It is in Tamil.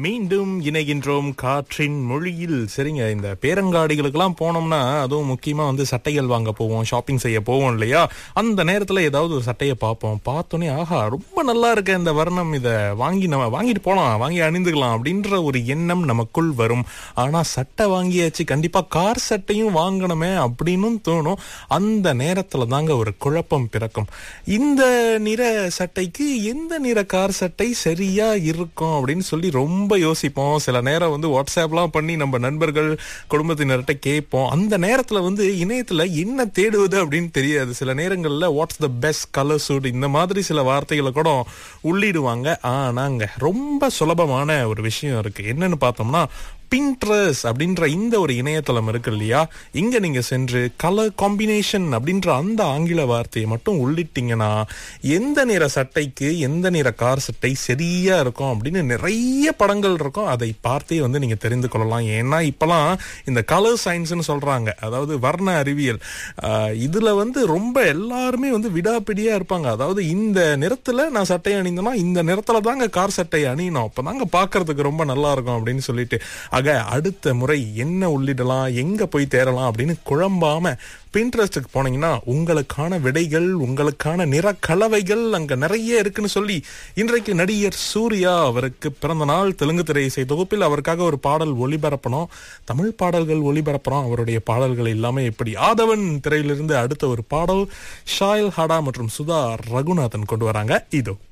மீண்டும் இணைகின்றோம் காற்றின் மொழியில் சரிங்க இந்த பேரங்காடிகளுக்கெல்லாம் போனோம்னா அதுவும் முக்கியமா வந்து சட்டைகள் வாங்க போவோம் ஷாப்பிங் செய்ய போவோம் இல்லையா அந்த நேரத்துல ஏதாவது ஒரு சட்டையை பார்ப்போம் பார்த்தோன்னே ஆஹா ரொம்ப நல்லா இருக்க இந்த வர்ணம் இதை வாங்கி நம்ம வாங்கிட்டு போலாம் வாங்கி அணிந்துக்கலாம் அப்படின்ற ஒரு எண்ணம் நமக்குள் வரும் ஆனா சட்டை வாங்கியாச்சு கண்டிப்பா கார் சட்டையும் வாங்கணுமே அப்படின்னு தோணும் அந்த நேரத்துல தாங்க ஒரு குழப்பம் பிறக்கும் இந்த நிற சட்டைக்கு எந்த நிற கார் சட்டை சரியா இருக்கும் அப்படின்னு சொல்லி ரொம்ப யோசிப்போம் சில நேரம் வந்து வாட்ஸ்அப்லாம் பண்ணி நம்ம நண்பர்கள் குடும்பத்தினர்கிட்ட கேட்போம் அந்த நேரத்துல வந்து இணையத்துல என்ன தேடுவது அப்படின்னு தெரியாது சில நேரங்கள்ல what's the best colour suit இந்த மாதிரி சில வார்த்தைகளை கூட உள்ளிடுவாங்க ஆனாங்க ரொம்ப சுலபமான ஒரு விஷயம் இருக்கு என்னன்னு பார்த்தோம்னா பின்ட்ரஸ் அப்படின்ற இந்த ஒரு இணையதளம் இருக்கு இல்லையா இங்க நீங்க சென்று கலர் காம்பினேஷன் அப்படின்ற அந்த ஆங்கில வார்த்தையை மட்டும் உள்ளிட்டீங்கன்னா எந்த நிற சட்டைக்கு எந்த நிற கார் சட்டை சரியா இருக்கும் அப்படின்னு நிறைய படங்கள் இருக்கும் அதை பார்த்தே வந்து நீங்க தெரிந்து கொள்ளலாம் ஏன்னா இப்பெல்லாம் இந்த கலர் சயின்ஸ்னு சொல்றாங்க அதாவது வர்ண அறிவியல் ஆஹ் இதுல வந்து ரொம்ப எல்லாருமே வந்து விடாப்பிடியா இருப்பாங்க அதாவது இந்த நிறத்துல நான் சட்டை அணிந்தேன்னா இந்த நிறத்துல தாங்க கார் சட்டை அணியணும் அப்பதாங்க பாக்குறதுக்கு ரொம்ப நல்லா இருக்கும் அப்படின்னு சொல்லிட்டு ஆக அடுத்த முறை என்ன உள்ளிடலாம் எங்க போய் தேரலாம் அப்படின்னு குழம்பாம பின்ட்ரெஸ்டுக்கு போனீங்கன்னா உங்களுக்கான விடைகள் உங்களுக்கான நிற கலவைகள் அங்க நிறைய இருக்குன்னு சொல்லி இன்றைக்கு நடிகர் சூர்யா அவருக்கு பிறந்த நாள் தெலுங்கு திரை இசை தொகுப்பில் அவருக்காக ஒரு பாடல் ஒளிபரப்பணும் தமிழ் பாடல்கள் ஒளிபரப்புறோம் அவருடைய பாடல்கள் எல்லாமே எப்படி ஆதவன் திரையிலிருந்து அடுத்த ஒரு பாடல் ஷாயல் ஹடா மற்றும் சுதா ரகுநாதன் கொண்டு வராங்க இதோ